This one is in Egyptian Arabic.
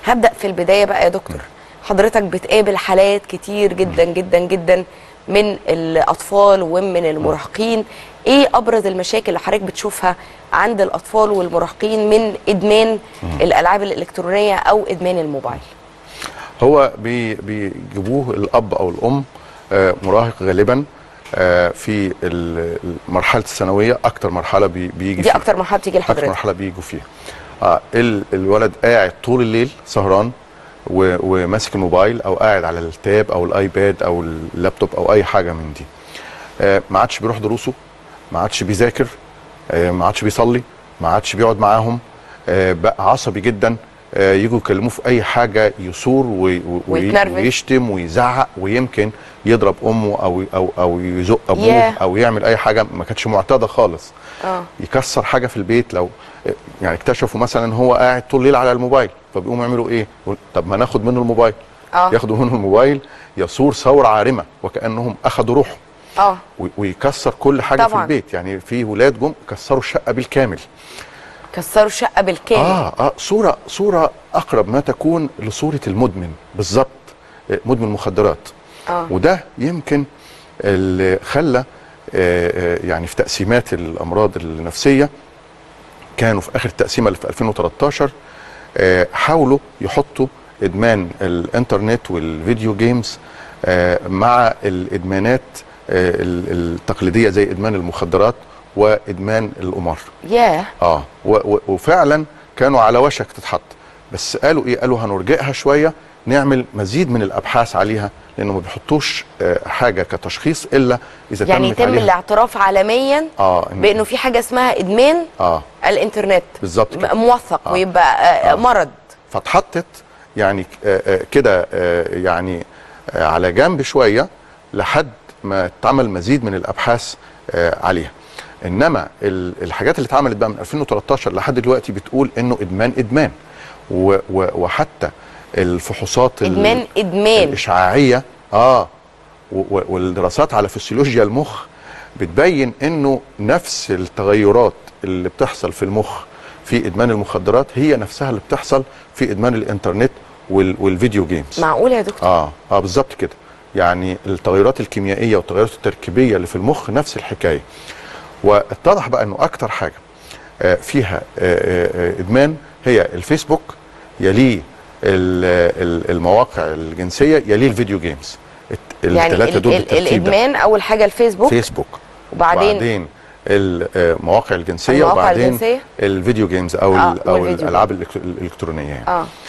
هبدا في البدايه بقى يا دكتور حضرتك بتقابل حالات كتير جدا جدا جدا من الاطفال ومن المراهقين ايه ابرز المشاكل اللي حضرتك بتشوفها عند الاطفال والمراهقين من ادمان الالعاب الالكترونيه او ادمان الموبايل هو بي بيجيبوه الاب او الام آه، مراهق غالبا آه، في ال- مرحله الثانويه اكتر مرحله بي بيجي دي فيها. اكتر مرحله بتيجي اكتر لحضرتك مرحله بيجوا فيها آه ال- الولد قاعد طول الليل سهران و- وماسك الموبايل او قاعد على التاب او الايباد او اللابتوب او اي حاجه من دي آه ما عادش بيروح دروسه ما عادش بيذاكر آه ما عادش بيصلي ما عادش بيقعد معاهم آه بقى عصبي جدا آه يجوا يكلموه في اي حاجه يثور وي- وي- ويتنرفز. ويشتم ويزعق ويمكن يضرب امه او او او يزق ابوه ياه. او يعمل اي حاجه ما كانتش معتاده خالص اه يكسر حاجه في البيت لو يعني اكتشفوا مثلا هو قاعد طول الليل على الموبايل فبيقوموا يعملوا ايه؟ يقول طب ما ناخد منه الموبايل اه ياخدوا منه الموبايل يثور ثوره عارمه وكانهم اخذوا روحه اه وي- ويكسر كل حاجه طبعاً. في البيت يعني في ولاد جم كسروا الشقه بالكامل كسروا الشقه بالكامل اه اه صوره صوره اقرب ما تكون لصوره المدمن بالظبط آه، مدمن مخدرات اه وده يمكن اللي خلى آه، آه، يعني في تقسيمات الامراض النفسيه كانوا في اخر التقسيمه اللي في 2013 آه، حاولوا يحطوا ادمان الانترنت والفيديو جيمز آه، مع الادمانات آه، ال- التقليديه زي ادمان المخدرات وادمان القمار ياه اه و- و- وفعلا كانوا على وشك تتحط بس قالوا ايه قالوا هنرجئها شويه نعمل مزيد من الابحاث عليها لانه ما بيحطوش آه، حاجه كتشخيص الا اذا يعني تمت يتم عليها الاعتراف عالميا اه إن- بانه في حاجه اسمها ادمان اه الانترنت بالظبط كده. م- موثق آه. ويبقى آه. آه. مرض فاتحطت يعني آه، آه، كده آه، يعني آه، على جنب شويه لحد ما اتعمل مزيد من الابحاث آه، عليها انما ال- الحاجات اللي اتعملت بقى من 2013 لحد دلوقتي بتقول انه ادمان ادمان و- و- وحتى الفحوصات ال- ادمان ادمان الاشعاعيه اه و- و- والدراسات على فسيولوجيا المخ بتبين انه نفس التغيرات اللي بتحصل في المخ في ادمان المخدرات هي نفسها اللي بتحصل في ادمان الانترنت وال- والفيديو جيمز معقول يا دكتور اه اه بالظبط كده يعني التغيرات الكيميائيه والتغيرات التركيبيه اللي في المخ نفس الحكايه واتضح بقى انه اكتر حاجه آه، فيها آه، آه، ادمان هي الفيسبوك يليه ال- ال- المواقع الجنسيه يليه الفيديو جيمز الت- يعني الثلاثه ال دول ال بالترتيب ده. الادمان اول حاجه الفيسبوك فيسبوك وبعدين وبعدين المواقع الجنسيه المواقع وبعدين الجنسية؟ الفيديو جيمز او آه، ال- او والفيديو الالعاب الإلكترو- الالكترونيه يعني اه